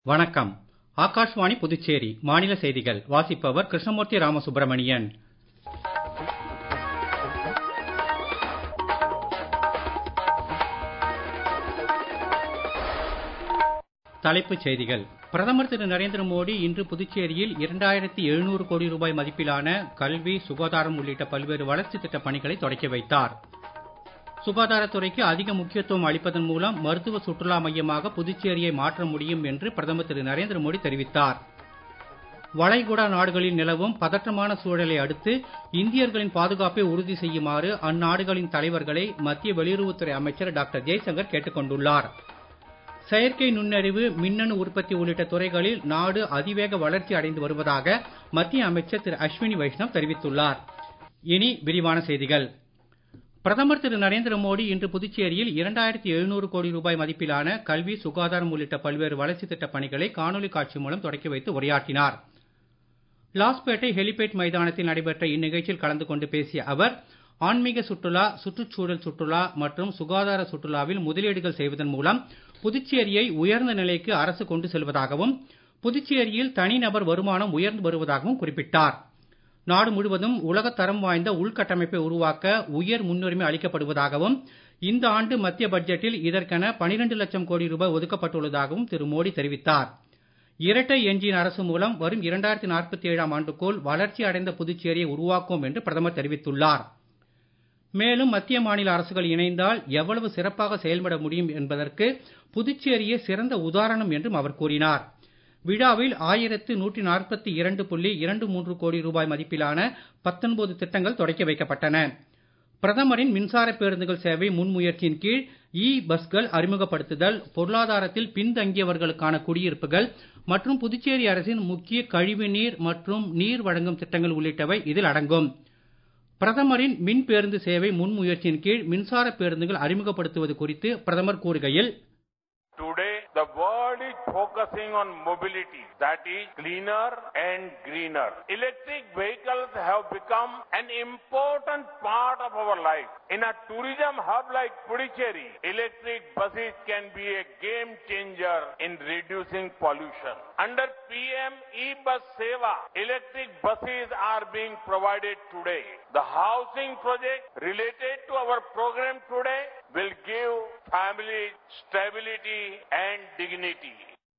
வணக்கம் ஆகாஷ்வாணி புதுச்சேரி மாநில செய்திகள் வாசிப்பவர் கிருஷ்ணமூர்த்தி ராமசுப்ரமணியன் தலைப்புச் செய்திகள் பிரதமர் திரு நரேந்திர மோடி இன்று புதுச்சேரியில் இரண்டாயிரத்தி எழுநூறு கோடி ரூபாய் மதிப்பிலான கல்வி சுகாதாரம் உள்ளிட்ட பல்வேறு வளர்ச்சித் திட்டப் பணிகளை தொடக்கி வைத்தார் சுகாதாரத்துறைக்கு அதிக முக்கியத்துவம் அளிப்பதன் மூலம் மருத்துவ சுற்றுலா மையமாக புதுச்சேரியை மாற்ற முடியும் என்று பிரதமர் திரு நரேந்திர மோடி தெரிவித்தார் வளைகுடா நாடுகளில் நிலவும் பதற்றமான சூழலை அடுத்து இந்தியர்களின் பாதுகாப்பை உறுதி செய்யுமாறு அந்நாடுகளின் தலைவர்களை மத்திய வெளியுறவுத்துறை அமைச்சர் டாக்டர் ஜெய்சங்கர் கேட்டுக் கொண்டுள்ளார் செயற்கை நுண்ணறிவு மின்னணு உற்பத்தி உள்ளிட்ட துறைகளில் நாடு அதிவேக வளர்ச்சி அடைந்து வருவதாக மத்திய அமைச்சர் திரு அஸ்வினி வைஷ்ணவ் தெரிவித்துள்ளார் இனி விரிவான செய்திகள் பிரதமர் திரு நரேந்திர மோடி இன்று புதுச்சேரியில் இரண்டாயிரத்தி எழுநூறு கோடி ரூபாய் மதிப்பிலான கல்வி சுகாதாரம் உள்ளிட்ட பல்வேறு வளர்ச்சித் திட்டப் பணிகளை காணொலி காட்சி மூலம் தொடக்கி வைத்து உரையாற்றினார் லாஸ்பேட்டை ஹெலிபேட் மைதானத்தில் நடைபெற்ற இந்நிகழ்ச்சியில் கலந்து கொண்டு பேசிய அவர் ஆன்மீக சுற்றுலா சுற்றுச்சூழல் சுற்றுலா மற்றும் சுகாதார சுற்றுலாவில் முதலீடுகள் செய்வதன் மூலம் புதுச்சேரியை உயர்ந்த நிலைக்கு அரசு கொண்டு செல்வதாகவும் புதுச்சேரியில் தனிநபர் வருமானம் உயர்ந்து வருவதாகவும் குறிப்பிட்டார் நாடு முழுவதும் உலகத் தரம் வாய்ந்த உள்கட்டமைப்பை உருவாக்க உயர் முன்னுரிமை அளிக்கப்படுவதாகவும் இந்த ஆண்டு மத்திய பட்ஜெட்டில் இதற்கென 12 லட்சம் கோடி ரூபாய் ஒதுக்கப்பட்டுள்ளதாகவும் திரு மோடி தெரிவித்தார் இரட்டை எஞ்சின் அரசு மூலம் வரும் 2047 ஆம் ஆண்டுக்குள் வளர்ச்சி அடைந்த புதுச்சேரியை உருவாக்குவோம் என்று பிரதமர் தெரிவித்துள்ளார் மேலும் மத்திய மாநில அரசுகள் இணைந்தால் எவ்வளவு சிறப்பாக செயல்பட முடியும் என்பதற்கு புதுச்சேரியே சிறந்த உதாரணம் என்றும் அவர் கூறினார் விழாவில் ஆயிரத்து நூற்றி நாற்பத்தி இரண்டு புள்ளி இரண்டு மூன்று கோடி ரூபாய் மதிப்பிலான பத்தொன்பது திட்டங்கள் தொடக்கி வைக்கப்பட்டன பிரதமரின் மின்சார பேருந்துகள் சேவை முன்முயற்சியின் கீழ் இ பஸ்கள் அறிமுகப்படுத்துதல் பொருளாதாரத்தில் பின்தங்கியவர்களுக்கான குடியிருப்புகள் மற்றும் புதுச்சேரி அரசின் முக்கிய கழிவுநீர் மற்றும் நீர் வழங்கும் திட்டங்கள் உள்ளிட்டவை இதில் அடங்கும் பிரதமரின் மின் பேருந்து சேவை முன்முயற்சியின் கீழ் மின்சார பேருந்துகள் அறிமுகப்படுத்துவது குறித்து பிரதமர் கூறுகையில் Today, the world is focusing on mobility that is cleaner and greener. Electric vehicles have become an important part of our life. In a tourism hub like Puducherry, electric buses can be a game changer in reducing pollution. Under PM e-bus Seva, electric buses are being provided today. The housing project related to our program today will give families stability and dignity.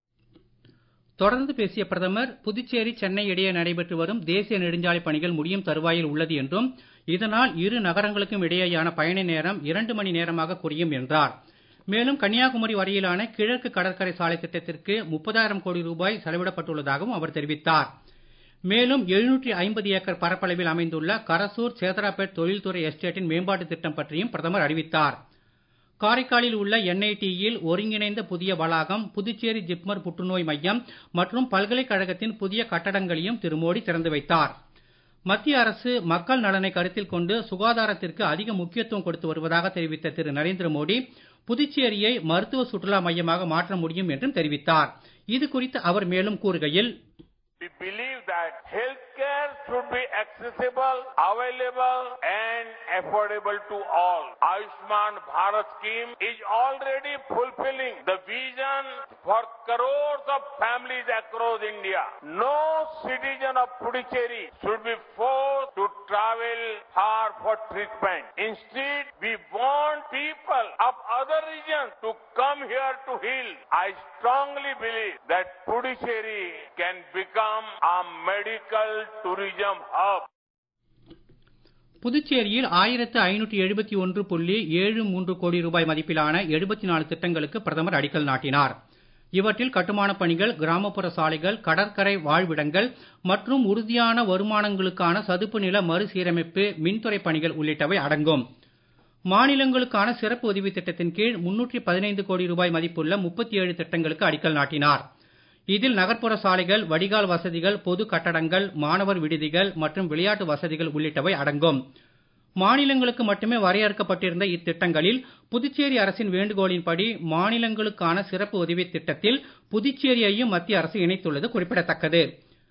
தொடர்ந்து பேசிய பிரதமர் புதுச்சேரி சென்னை இடையே நடைபெற்று வரும் தேசிய நெடுஞ்சாலை பணிகள் முடியும் தருவாயில் உள்ளது என்றும் இதனால் இரு நகரங்களுக்கும் இடையேயான பயண நேரம் இரண்டு மணி நேரமாக குறையும் என்றார் மேலும் கன்னியாகுமரி வரையிலான கிழக்கு கடற்கரை சாலை திட்டத்திற்கு முப்பதாயிரம் கோடி ரூபாய் செலவிடப்பட்டுள்ளதாகவும் அவர் தெரிவித்தார் மேலும் எழுநூற்றி ஐம்பது ஏக்கர் பரப்பளவில் அமைந்துள்ள கரசூர் சேதராப்பேட் தொழில்துறை எஸ்டேட்டின் மேம்பாட்டு திட்டம் பற்றியும் பிரதமர் அறிவித்தார் காரைக்காலில் உள்ள என்ஐடியில் ஒருங்கிணைந்த புதிய வளாகம் புதுச்சேரி ஜிப்மர் புற்றுநோய் மையம் மற்றும் பல்கலைக்கழகத்தின் புதிய கட்டடங்களையும் திரு மோடி திறந்து வைத்தார் மத்திய அரசு மக்கள் நலனை கருத்தில் கொண்டு சுகாதாரத்திற்கு அதிக முக்கியத்துவம் கொடுத்து வருவதாக தெரிவித்த திரு நரேந்திர மோடி புதுச்சேரியை மருத்துவ சுற்றுலா மையமாக மாற்ற முடியும் என்றும் தெரிவித்தார் இது குறித்து அவர் மேலும் கூறுகையில் We believe that healthcare should be accessible, available and affordable to all. Ayushman Bharat scheme is already fulfilling the vision for crores of families across India. No citizen of Puducherry should be forced to travel far for treatment. Instead, we want people of other regions to come here to heal. I strongly believe that Puducherry can become a medical tourism hub. புதுச்சேரியில் ஆயிரத்து ஐநூற்றி எழுபத்தி ஒன்று புள்ளி ஏழு மூன்று கோடி ரூபாய் மதிப்பிலான எழுபத்தி நாலு திட்டங்களுக்கு பிரதமர் அடிக்கல் நாட்டினார் இவற்றில் கட்டுமானப் பணிகள் கிராமப்புற சாலைகள் கடற்கரை வாழ்விடங்கள் மற்றும் உறுதியான வருமானங்களுக்கான சதுப்பு நில மறுசீரமைப்பு மின்துறை பணிகள் உள்ளிட்டவை அடங்கும் மாநிலங்களுக்கான சிறப்பு உதவி திட்டத்தின் கீழ் முன்னூற்றி பதினைந்து கோடி ரூபாய் மதிப்புள்ள முப்பத்தி ஏழு திட்டங்களுக்கு அடிக்கல் நாட்டினார் இதில் நகர்ப்புற சாலைகள் வடிகால் வசதிகள் பொது கட்டடங்கள் மாணவர் விடுதிகள் மற்றும் விளையாட்டு வசதிகள் உள்ளிட்டவை அடங்கும் மாநிலங்களுக்கு மட்டுமே வரையறுக்கப்பட்டிருந்த இத்திட்டங்களில் புதுச்சேரி அரசின் வேண்டுகோளின்படி மாநிலங்களுக்கான சிறப்பு உதவி திட்டத்தில் புதுச்சேரியையும் மத்திய அரசு இணைத்துள்ளது குறிப்பிடத்தக்கது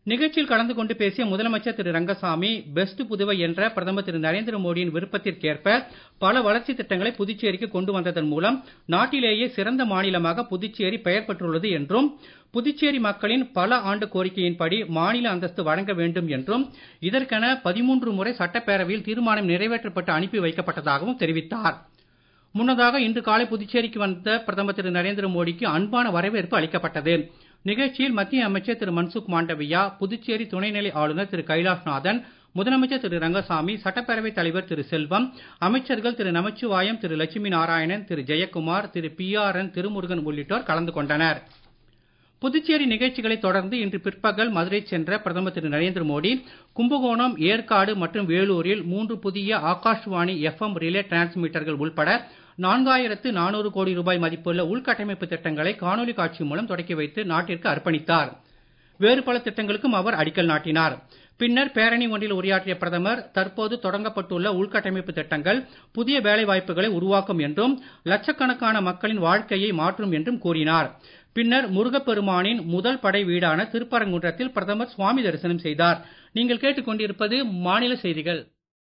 நிகழ்ச்சியில் கலந்து கொண்டு பேசிய முதலமைச்சர் திரு ரங்கசாமி பெஸ்ட் புதுவை என்ற பிரதமர் திரு நரேந்திர மோடியின் விருப்பத்திற்கேற்ப பல வளர்ச்சி திட்டங்களை புதுச்சேரிக்கு கொண்டு வந்ததன் மூலம் நாட்டிலேயே சிறந்த மாநிலமாக புதுச்சேரி பெயர் பெற்றுள்ளது என்றும் புதுச்சேரி மக்களின் பல ஆண்டு கோரிக்கையின்படி மாநில அந்தஸ்து வழங்க வேண்டும் என்றும் இதற்கென பதிமூன்று முறை சட்டப்பேரவையில் தீர்மானம் நிறைவேற்றப்பட்டு அனுப்பி வைக்கப்பட்டதாகவும் தெரிவித்தார் முன்னதாக இன்று காலை புதுச்சேரிக்கு வந்த பிரதமர் திரு நரேந்திர மோடிக்கு அன்பான வரவேற்பு அளிக்கப்பட்டது நிகழ்ச்சியில் மத்திய அமைச்சர் திரு மன்சுக் மாண்டவியா புதுச்சேரி துணைநிலை ஆளுநர் திரு கைலாஷ்நாதன் முதலமைச்சர் திரு ரங்கசாமி சட்டப்பேரவைத் தலைவர் திரு செல்வம் அமைச்சர்கள் Thiru Namachivayam Thiru Lakshmi Narayanan Thiru Jayakumar Thiru P R N Thirumurugan உள்ளிட்டோர் கலந்து கொண்டனர் புதுச்சேரி நிகழ்ச்சிகளை தொடர்ந்து இன்று பிற்பகல் மதுரை சென்ற பிரதமர் திரு நரேந்திர மோடி கும்பகோணம் ஏற்காடு மற்றும் வேலூரில் மூன்று புதிய ஆகாஷ்வாணி எஃப்எம் ரிலே டிரான்ஸ்மிட்டர்கள் உள்பட நான்காயிரத்து நானூறு கோடி ரூபாய் மதிப்புள்ள உள்கட்டமைப்பு திட்டங்களை காணொலி காட்சி மூலம் தொடக்கி வைத்து நாட்டிற்கு அர்ப்பணித்தார் வேறு பல திட்டங்களுக்கும் அவர் அடிக்கல் நாட்டினார் பின்னர் பேரணி ஒன்றில் உரையாற்றிய பிரதமர் தற்போது தொடங்கப்பட்டுள்ள உள்கட்டமைப்பு திட்டங்கள் புதிய வேலை வாய்ப்புகளை உருவாக்கும் என்றும் லட்சக்கணக்கான மக்களின் வாழ்க்கையை மாற்றும் என்றும் கூறினார் பின்னர் முருகப்பெருமானின் முதல் படை வீடான திருப்பரங்குன்றத்தில் பிரதமர் சுவாமி தரிசனம் செய்தார் நீங்கள் கேட்டுக்கொண்டிருப்பது மாநில செய்திகள்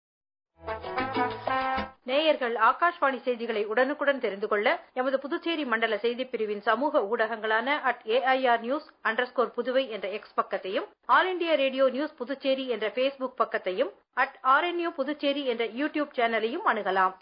நேயர்கள் ஆகாஷ்வாணி செய்திகளை உடனுக்குடன் தெரிந்து கொள்ள எமது புதுச்சேரி மண்டல செய்திப் பிரிவின் சமூக ஊடகங்களான at AIR news underscore Puduvai என்ற எக்ஸ் பக்கத்தையும் All India Radio news Puducherry என்ற பேஸ்புக் பக்கத்தையும் அட் ஆர்என்யூ புதுச்சேரி என்ற யூடியூப் சேனலையும் அணுகலாம்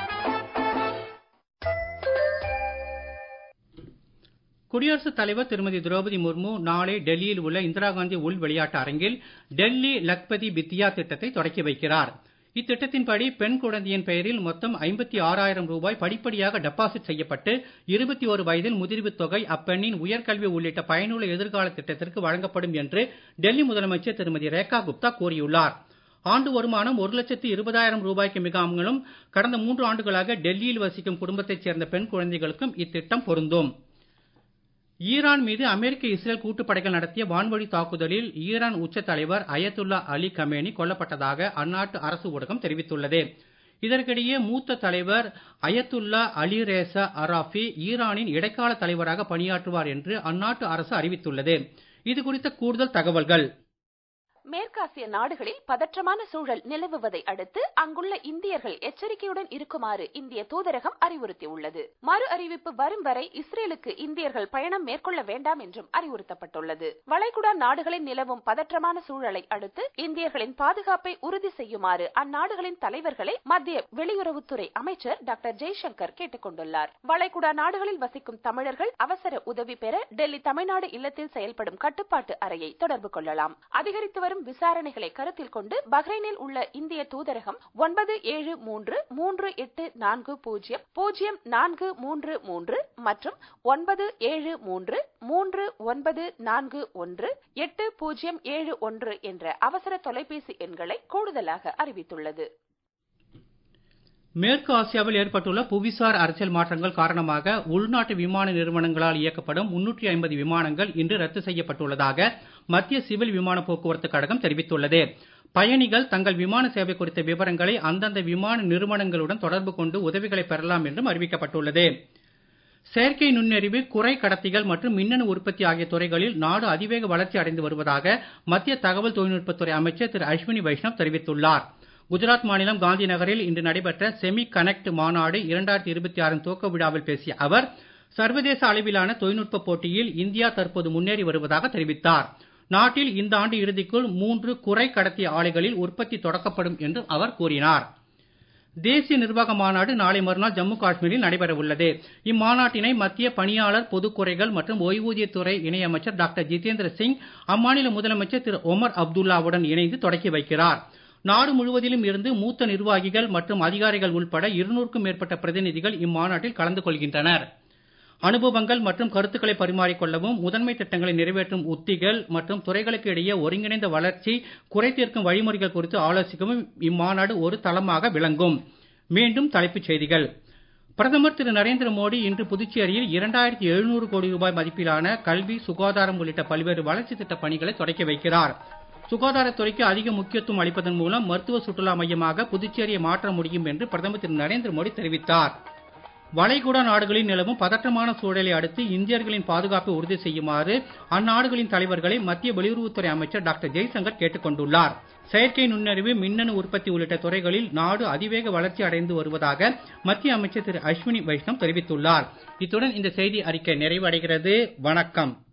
குடியரசுத் தலைவர் திருமதி திரௌபதி முர்மு நாளை டெல்லியில் உள்ள இந்திரா காந்தி உள் விளையாட்டு அரங்கில் டெல்லி லக்பதி வித்யா திட்டத்தை தொடக்கி வைக்கிறார் இத்திட்டத்தின்படி பெண் குழந்தையின் பெயரில் மொத்தம் ஐம்பத்தி ஆறாயிரம் ரூபாய் படிப்படியாக டெபாசிட் செய்யப்பட்டு இருபத்தி ஒரு வயதில் முதிர்வுத் தொகை அப்பெண்ணின் உயர்கல்வி உள்ளிட்ட பயனுள்ள எதிர்கால திட்டத்திற்கு வழங்கப்படும் என்று டெல்லி முதலமைச்சர் திருமதி ரேகா குப்தா கூறியுள்ளார் ஆண்டு வருமானம் ஒரு லட்சத்து இருபதாயிரம் ரூபாய்க்கு மிகாமலும் கடந்த மூன்று ஆண்டுகளாக டெல்லியில் வசிக்கும் குடும்பத்தைச் சேர்ந்த பெண் குழந்தைகளுக்கும் இத்திட்டம் பொருந்தும் ஈரான் மீது அமெரிக்க இஸ்ரேல் கூட்டுப்படைகள் நடத்திய வான்வழி தாக்குதலில் ஈரான் உச்ச தலைவர் அயத்துல்லா அலி கமேனி கொல்லப்பட்டதாக அந்நாட்டு அரசு ஊடகம் தெரிவித்துள்ளது இதற்கிடையே மூத்த தலைவர் அயத்துல்லா அலி ரேசா அராஃபி ஈரானின் இடைக்கால தலைவராக பணியாற்றுவார் என்று அந்நாட்டு அரசு அறிவித்துள்ளது இது குறித்த கூடுதல் தகவல்கள் மேற்காசிய நாடுகளில் பதற்றமான சூழல் நிலவுவதை அடுத்து அங்குள்ள இந்தியர்கள் எச்சரிக்கையுடன் இருக்குமாறு இந்திய தூதரகம் அறிவுறுத்தியுள்ளது மறு அறிவிப்பு வரும் வரை இஸ்ரேலுக்கு இந்தியர்கள் பயணம் மேற்கொள்ள வேண்டாம் என்றும் அறிவுறுத்தப்பட்டுள்ளது வளைகுடா நாடுகளில் நிலவும் பதற்றமான சூழலை அடுத்து இந்தியர்களின் பாதுகாப்பை உறுதி செய்யுமாறு அந்நாடுகளின் தலைவர்களை மத்திய வெளியுறவுத்துறை அமைச்சர் டாக்டர் ஜெய்சங்கர் கேட்டுக் கொண்டுள்ளார் வளைகுடா நாடுகளில் வசிக்கும் தமிழர்கள் அவசர உதவி பெற டெல்லி தமிழ்நாடு இல்லத்தில் செயல்படும் கட்டுப்பாட்டு அறையை தொடர்பு கொள்ளலாம் அதிகரித்து வரும் விசாரணைகளை கருத்தில் கொண்டு பஹ்ரைனில் உள்ள இந்திய தூதரகம் ஒன்பது ஏழு மூன்று மூன்று எட்டு நான்கு பூஜ்ஜியம் பூஜ்ஜியம் நான்கு மூன்று மூன்று மற்றும் ஒன்பது ஏழு மூன்று மூன்று ஒன்பது நான்கு ஒன்று எட்டு பூஜ்ஜியம் ஏழு ஒன்று என்ற அவசர தொலைபேசி எண்களை கூடுதலாக அறிவித்துள்ளது மேற்கு ஆசியாவில் ஏற்பட்டுள்ள புவிசார் அரசியல் மாற்றங்கள் காரணமாக உள்நாட்டு விமான நிறுவனங்களால் இயக்கப்படும் முன்னூற்றி ஐம்பது விமானங்கள் இன்று ரத்து செய்யப்பட்டுள்ளதாக மத்திய சிவில் விமான போக்குவரத்து கழகம் தெரிவித்துள்ளது பயணிகள் தங்கள் விமான சேவை குறித்த விவரங்களை அந்தந்த விமான நிறுவனங்களுடன் தொடர்பு கொண்டு உதவிகளை பெறலாம் என்றும் அறிவிக்கப்பட்டுள்ளது செயற்கை நுண்ணறிவு குறை கடத்திகள் மற்றும் மின்னணு உற்பத்தி ஆகிய துறைகளில் நாடு அதிவேக வளர்ச்சி அடைந்து வருவதாக மத்திய தகவல் தொழில்நுட்பத்துறை அமைச்சர் திரு அஸ்வினி வைஷ்ணவ் தெரிவித்துள்ளார் குஜராத் மாநிலம் காந்தி நகரில் இன்று நடைபெற்ற செமி கனெக்ட் மாநாடு இரண்டாயிரத்தி இருபத்தி ஆறின் துவக்க விழாவில் பேசிய அவர் சர்வதேச அளவிலான தொழில்நுட்ப போட்டியில் இந்தியா தற்போது முன்னேறி வருவதாக தெரிவித்தார் நாட்டில் இந்த ஆண்டு இறுதிக்குள் மூன்று குறை கடத்திய ஆலைகளில் உற்பத்தி தொடக்கப்படும் என்று அவர் கூறினார் தேசிய நிர்வாக மாநாடு நாளை மறுநாள் ஜம்மு காஷ்மீரில் நடைபெற உள்ளது இம்மாநாட்டினை மத்திய பணியாளர் பொதுக்குறைகள் மற்றும் ஓய்வூதியத்துறை இணையமைச்சர் டாக்டர் ஜிதேந்திர சிங் அம்மாநில முதலமைச்சர் திரு ஒமர் அப்துல்லாவுடன் இணைந்து தொடக்கி வைக்கிறார் நாடு முழுவதிலும் இருந்து மூத்த நிர்வாகிகள் மற்றும் அதிகாரிகள் உள்பட இருநூறுக்கும் மேற்பட்ட பிரதிநிதிகள் இம்மாநாட்டில் கலந்து கொள்கின்றனர் அனுபவங்கள் மற்றும் கருத்துக்களை பரிமாறிக்கொள்ளவும் முதன்மை திட்டங்களை நிறைவேற்றும் உத்திகள் மற்றும் துறைகளுக்கு இடையே ஒருங்கிணைந்த வளர்ச்சி குறை தீர்க்கும் வழிமுறைகள் குறித்து ஆலோசிக்கவும் இம்மாநாடு ஒரு தளமாக விளங்கும் மீண்டும் தலைப்புச் செய்திகள் பிரதமர் திரு நரேந்திர மோடி இன்று புதுச்சேரியில் இரண்டாயிரத்தி எழுநூறு கோடி ரூபாய் மதிப்பிலான கல்வி சுகாதாரம் உள்ளிட்ட பல்வேறு வளர்ச்சி திட்ட பணிகளை தொடக்கி வைக்கிறார் சுகாதாரத்துறைக்கு அதிக முக்கியத்துவம் அளிப்பதன் மூலம் மருத்துவ சுற்றுலா மையமாக புதுச்சேரியை மாற்ற முடியும் என்று பிரதமர் திரு நரேந்திர மோடி தெரிவித்தார் வளைகுடா நாடுகளில் நிலவும் பதற்றமான சூழலை அடுத்து இந்தியர்களின் பாதுகாப்பை உறுதி செய்யுமாறு அந்நாடுகளின் தலைவர்களை மத்திய வெளியுறவுத்துறை அமைச்சர் டாக்டர் ஜெய்சங்கர் கேட்டுக் கொண்டுள்ளார் செயற்கை நுண்ணறிவு மின்னணு உற்பத்தி உள்ளிட்ட துறைகளில் நாடு அதிவேக வளர்ச்சி அடைந்து வருவதாக மத்திய அமைச்சர் திரு அஸ்வினி வைஷ்ணவ் தெரிவித்துள்ளார் இத்துடன் இந்த செய்தி அறிக்கை நிறைவடைகிறது வணக்கம்